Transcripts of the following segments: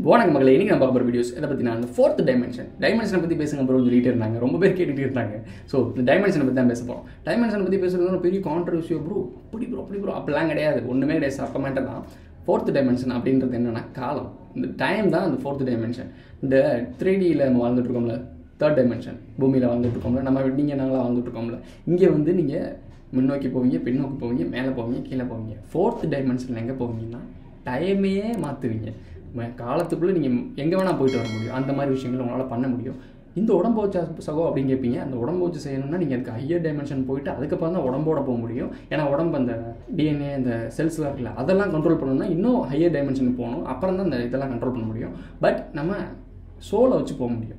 வணக்கம் மகளே இன்னைக்கு நம்ம பார்க்க போகிற வீடியோஸ் இதை பற்றி நான் ஃபோர்த் டைமென்ஷன் டைமென்ஷனை பற்றி பேசுங்க ப்ரோ சொல்லிட்டு இருந்தாங்க ரொம்ப பேர் கேட்டுட்டு இருந்தாங்க ஸோ இந்த டைமென்ஷனை பற்றி தான் பேச போகிறோம் டைமென்ஷனை பற்றி பேசுறது ஒரு பெரிய கான்ட்ரவர்சியோ ப்ரோ அப்படி ப்ரோ அப்படி ப்ரோ அப்படிலாம் கிடையாது ஒன்றுமே கிடையாது அப்போ மேட்டர் தான் ஃபோர்த் டைமென்ஷன் அப்படின்றது என்னன்னா காலம் இந்த டைம் தான் அந்த ஃபோர்த் டைமென்ஷன் இந்த த்ரீ டியில் நம்ம வாழ்ந்துட்டு இருக்கோம்ல தேர்ட் டைமென்ஷன் பூமியில் வாழ்ந்துட்டு இருக்கோம்ல நம்ம நீங்கள் நாங்களாம் வாழ்ந்துட்டு இருக்கோம்ல இங்கே வந்து நீங்கள் முன்னோக்கி போவீங்க பின்னோக்கி போவீங்க மேலே போவீங்க கீழே போவீங்க ஃபோர்த் டைமென்ஷனில் எங்கே போவீங்கன்னா டைமையே மாற்றுவீங்க காலத்துக்குள்ளே நீங்கள் எங்கே வேணால் போயிட்டு வர முடியும் அந்த மாதிரி விஷயங்கள் உங்களால் பண்ண முடியும் இந்த உடம்பு வச்ச சகோ அப்படின்னு கேட்பீங்க அந்த உடம்பு வச்சு செய்யணும்னா நீங்கள் அதுக்கு ஹையர் டைமென்ஷன் போயிட்டு அதுக்கப்புறம் தான் உடம்போட போக முடியும் ஏன்னா உடம்பு அந்த டிஎன்ஏ அந்த செல்ஸ்லாம் இருக்குல்ல அதெல்லாம் கண்ட்ரோல் பண்ணணும்னா இன்னும் ஹையர் டைமென்ஷனுக்கு போகணும் அப்புறம் தான் அந்த இதெல்லாம் கண்ட்ரோல் பண்ண முடியும் பட் நம்ம சோலை வச்சு போக முடியும்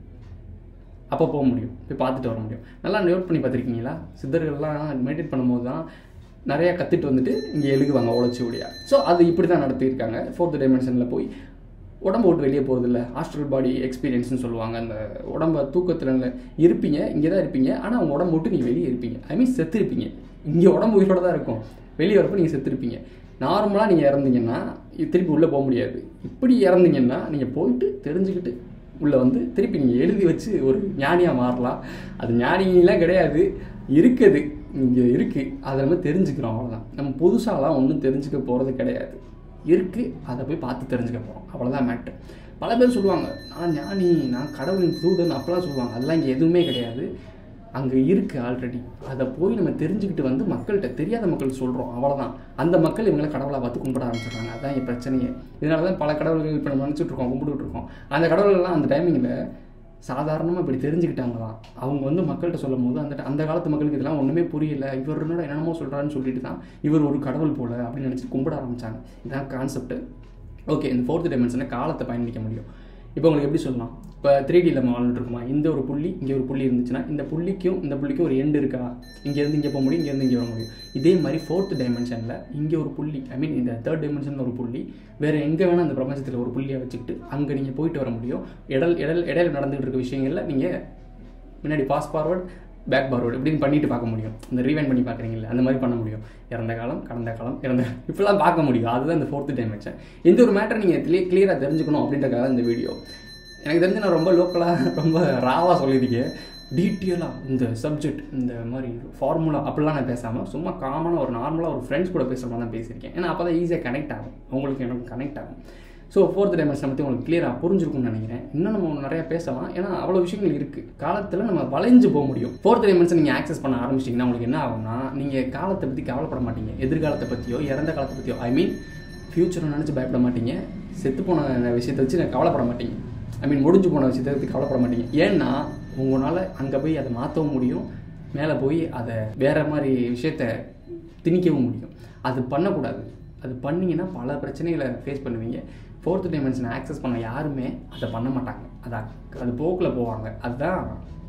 அப்போ போக முடியும் போய் பார்த்துட்டு வர முடியும் நல்லா நோட் பண்ணி பார்த்துருக்கீங்களா சித்தர்கள்லாம் மெடிடேட் பண்ணும்போது தான் நிறையா கற்றுட்டு வந்துட்டு இங்கே எழுகுவாங்க உழைச்சி ஒடியா ஸோ அது இப்படி தான் நடத்தியிருக்காங்க ஃபோர்த் டைமென்ஷனில் போய் உடம்பு விட்டு வெளியே போகிறதில்ல ஹாஸ்டல் பாடி எக்ஸ்பீரியன்ஸ்னு சொல்லுவாங்க அந்த உடம்ப தூக்கத்தில் இருப்பீங்க இங்கே தான் இருப்பீங்க ஆனால் அவங்க உடம்பு விட்டு நீங்கள் வெளியே இருப்பீங்க ஐ மீன் செத்து இருப்பீங்க இங்கே உடம்பு உயிரோட தான் இருக்கும் வெளியே வரப்போ நீங்கள் செத்துருப்பீங்க நார்மலாக நீங்கள் இறந்தீங்கன்னா திருப்பி உள்ளே போக முடியாது இப்படி இறந்தீங்கன்னா நீங்கள் போயிட்டு தெரிஞ்சுக்கிட்டு உள்ளே வந்து திருப்பி நீங்கள் எழுதி வச்சு ஒரு ஞானியாக மாறலாம் அது ஞானிலாம் கிடையாது இருக்குது இங்கே இருக்குது அதை நம்ம தெரிஞ்சுக்கிறோம் அவ்வளோதான் நம்ம புதுசாலாம் ஒன்றும் தெரிஞ்சுக்க போகிறது கிடையாது இருக்குது அதை போய் பார்த்து தெரிஞ்சுக்க போகிறோம் அவ்வளோதான் மேட்ரு பல பேர் சொல்லுவாங்க நான் ஞானி நான் கடவுளின் தூதன் அப்பெல்லாம் சொல்லுவாங்க அதெல்லாம் இங்கே எதுவுமே கிடையாது அங்கே இருக்குது ஆல்ரெடி அதை போய் நம்ம தெரிஞ்சுக்கிட்டு வந்து மக்கள்கிட்ட தெரியாத மக்கள் சொல்கிறோம் அவ்வளோதான் அந்த மக்கள் இவங்களை கடவுளாக பார்த்து கும்பிட ஆரம்பிச்சிடுறாங்க அதான் என் பிரச்சனையே இதனால தான் பல கடவுள்கள் இப்போ நம்ம நினச்சிட்டு இருக்கோம் கும்பிட்டுட்டு இருக்கோம் அந்த கடவுள்கள்லாம் அந்த டைமிங்கில் சாதாரணமாக இப்படி தெரிஞ்சுக்கிட்டாங்களாம் அவங்க வந்து மக்கள்கிட்ட சொல்லும் போது அந்த அந்த காலத்து மக்களுக்கு இதெல்லாம் ஒன்றுமே புரியல இவர் என்னோட என்னென்னமோ சொல்கிறான்னு சொல்லிட்டு தான் இவர் ஒரு கடவுள் போல அப்படின்னு நினச்சி கும்பிட ஆரம்பித்தாங்க இதுதான் கான்செப்ட் ஓகே இந்த ஃபோர்த் டைமென்ஷனை காலத்தை பயணிக்க முடியும் இப்போ உங்களுக்கு எப்படி சொல்லலாம் இப்போ த்ரீ டியில் நம்ம வாழ்ந்துட்டு இருக்கோமா இந்த ஒரு புள்ளி இங்கே ஒரு புள்ளி இருந்துச்சுன்னா இந்த புள்ளிக்கும் இந்த புள்ளிக்கும் ஒரு எண்டு இருக்கா இங்கேருந்து இங்கே போக முடியும் இங்கேருந்து இங்கே வர முடியும் இதே மாதிரி ஃபோர்த் டைமென்ஷனில் இங்கே ஒரு புள்ளி ஐ மீன் இந்த தேர்ட் டைமென்ஷனில் ஒரு புள்ளி வேறு எங்கே வேணால் அந்த பிரபஞ்சத்தில் ஒரு புள்ளியை வச்சுக்கிட்டு அங்கே நீங்கள் போயிட்டு வர முடியும் இடல் இடல் இடையில நடந்துகிட்டு இருக்க விஷயங்களில் நீங்கள் முன்னாடி பாஸ் ஃபார்வர்ட் பேக் ஃபார்வர்டு இப்படின்னு பண்ணிட்டு பார்க்க முடியும் இந்த ரீவைன் பண்ணி பார்க்குறீங்களா அந்த மாதிரி பண்ண முடியும் இறந்த காலம் கடந்த காலம் இறந்த இப்படிலாம் பார்க்க முடியும் அதுதான் இந்த ஃபோர்த்து டைமென்ஷன் இந்த ஒரு மேட்டர் நீங்கள் கிளிய கிளியராக தெரிஞ்சுக்கணும் அப்படின்றக்காக இந்த வீடியோ எனக்கு தெரிஞ்சு நான் ரொம்ப லோக்கலாக ரொம்ப ராவாக சொல்லியிருக்கேன் டீட்டெயிலாக இந்த சப்ஜெக்ட் இந்த மாதிரி ஃபார்முலா அப்படிலாம் நான் பேசாமல் சும்மா காமனாக ஒரு நார்மலாக ஒரு ஃப்ரெண்ட்ஸ் கூட பேசுகிற மாதிரி தான் பேசியிருக்கேன் ஏன்னா அப்போ தான் ஈஸியாக கனெக்ட் ஆகும் உங்களுக்கு எனக்கு கனெக்ட் ஆகும் ஸோ ஃபோர்த் டைமென்ஷன் பற்றி உங்களுக்கு கிளியராக புரிஞ்சிருக்கும்னு நினைக்கிறேன் இன்னும் நம்ம நிறைய பேசலாம் ஏன்னா அவ்வளோ விஷயங்கள் இருக்குது காலத்தில் நம்ம வளைஞ்சு போக முடியும் ஃபோர்த் டைமென்ஷன் நீங்கள் ஆக்சஸ் பண்ண ஆரம்பிச்சிட்டிங்கன்னா உங்களுக்கு என்ன ஆகும்னா நீங்கள் காலத்தை பற்றி கவலைப்பட மாட்டீங்க எதிர்காலத்தை பற்றியோ இறந்த காலத்தை பற்றியோ ஐ மீன் ஃப்யூச்சரை நினச்சி பயப்பட மாட்டீங்க செத்து போன விஷயத்தை வச்சு நான் கவலைப்பட மாட்டீங்க ஐ மீன் முடிஞ்சு போன விஷயத்தை பற்றி கவலைப்பட மாட்டீங்க ஏன்னா உங்களால் அங்கே போய் அதை மாற்றவும் முடியும் மேலே போய் அதை வேறு மாதிரி விஷயத்த திணிக்கவும் முடியும் அது பண்ணக்கூடாது அது பண்ணிங்கன்னா பல பிரச்சனைகளை ஃபேஸ் பண்ணுவீங்க ஃபோர்த் டைமென்ஷனை ஆக்சஸ் பண்ண யாருமே அதை பண்ண மாட்டாங்க அதான் அது போக்கில் போவாங்க அதுதான்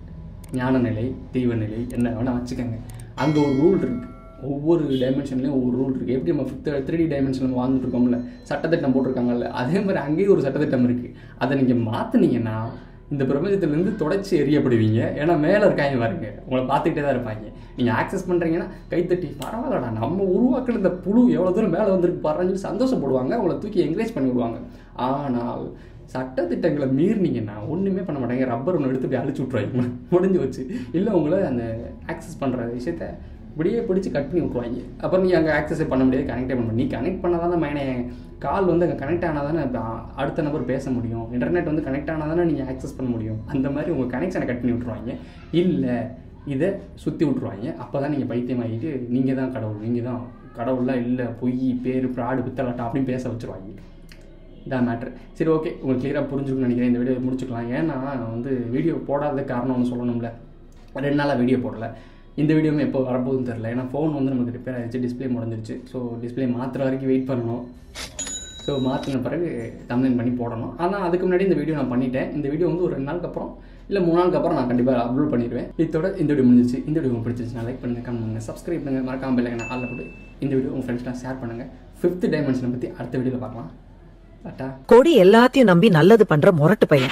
ஞான நிலை தெய்வ நிலை என்ன வேணால் வச்சுக்கோங்க அங்கே ஒரு ரூல் இருக்குது ஒவ்வொரு டைமென்ஷன்லேயும் ஒவ்வொரு ரூல் இருக்குது எப்படி நம்ம ஃபிஃப்த் த்ரீ டி டைமென்ஷனில் வாழ்ந்துட்டு இருக்கோம்ல சட்டத்திட்டம் போட்டிருக்காங்கல்ல அதே மாதிரி அங்கேயும் ஒரு சட்டத்திட்டம் இருக்குது அதை நீங்கள் மாற்றினீங்கன்னா இந்த பிரபஞ்சத்துலேருந்து தொடச்சி எறியப்படுவீங்க ஏன்னா மேலே இருக்காங்க பாருங்க உங்களை பார்த்துக்கிட்டே தான் இருப்பாங்க நீங்கள் ஆக்சஸ் பண்ணுறீங்கன்னா கைத்தட்டி பரவாயில்லடா நம்ம உருவாக்குன இந்த புழு எவ்வளோ தூரம் மேலே வந்திருக்கு பாருன்னு சொல்லி சந்தோஷப்படுவாங்க உங்களை தூக்கி என்கரேஜ் பண்ணி விடுவாங்க ஆனால் சட்டத்திட்டங்களை மீறினீங்கன்னா ஒன்றுமே பண்ண மாட்டாங்க ரப்பர் ஒன்று எடுத்து போய் அழிச்சு விட்ருவாங்க முடிஞ்சு வச்சு இல்லை உங்களை அந்த ஆக்சஸ் பண்ணுற விஷயத்த இப்படியே பிடிச்சி கட் பண்ணி விட்ருவாங்க அப்புறம் நீ அங்கே ஆக்சஸே பண்ண முடியாது கனெக்டே பண்ண முடியும் நீ கனெக்ட் பண்ணால் தானே மைனே கால் வந்து அங்கே கனெக்ட் ஆனால் தானே அடுத்த நபர் பேச முடியும் இன்டர்நெட் வந்து கனெக்ட் ஆனால் தானே நீங்கள் ஆக்சஸ் பண்ண முடியும் அந்த மாதிரி உங்கள் கனெக்ஷனை கட் பண்ணி விட்ருவாங்க இல்லை இதை சுற்றி விட்ருவாங்க அப்போ தான் நீங்கள் பைத்தியமாகிட்டு நீங்கள் தான் கடவுள் நீங்கள் தான் கடவுள்லாம் இல்லை பொய் பேர் ப்ராடு பித்தலாட்டம் அப்படின்னு பேச வச்சுருவாங்க இதான் மேட்ரு சரி ஓகே உங்களுக்கு கிளியராக புரிஞ்சுக்கணும்னு நினைக்கிறேன் இந்த வீடியோ முடிச்சுக்கலாம் ஏன்னா நான் வந்து வீடியோ போடாத காரணம் ஒன்று சொல்லணும்ல ரெண்டு நாளாக வீடியோ போடல இந்த வீடியோவும் எப்போ வரப்போகுதுன்னு தெரில ஏன்னா ஃபோன் வந்து நமக்கு ரிப்பேர் ஆகிடுச்சு டிஸ்பிளே முடிஞ்சிருச்சு ஸோ டிஸ்பிளே மாற்றுற வரைக்கும் வெயிட் பண்ணணும் ஸோ மாற்றின பிறகு கம்ப்ளைண்ட் பண்ணி போடணும் ஆனால் அதுக்கு முன்னாடி இந்த வீடியோ நான் பண்ணிட்டேன் இந்த வீடியோ வந்து ஒரு ரெண்டு நாளுக்கு அப்புறம் இல்லை மூணு நாளுக்கு அப்புறம் நான் கண்டிப்பாக அப்லோட் பண்ணிடுவேன் இதோட இந்த வீடியோ முடிஞ்சிச்சு இந்த வீடியோ உங்களுக்கு பிடிச்சிருச்சுன்னா லைக் பண்ணுங்கள் கமெண்ட் பண்ணுங்கள் சப்ஸ்கிரைப் பண்ணுங்கள் மறக்காம பெல்லைங்க ஆளில் போட்டு இந்த வீடியோ உங்கள் ஃப்ரெண்ட்ஸ்லாம் ஷேர் பண்ணுங்கள் ஃபிஃப்த் டைமென்ஷனை பற்றி அடுத்த வீடியோவில் பார்க்கலாம் டாட்டா கொடி எல்லாத்தையும் நம்பி நல்லது பண்ற முரட்டு பையன்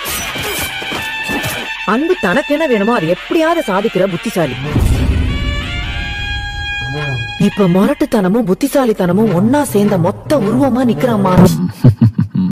அன்பு தனக்கு என்ன வேணுமோ அது எப்படியாவது சாதிக்கிற புத்திசாலி இப்ப முரட்டுத்தனமும் புத்திசாலித்தனமும் ஒன்னா சேர்ந்த மொத்த உருவமா நிக்கிறான் மாறன்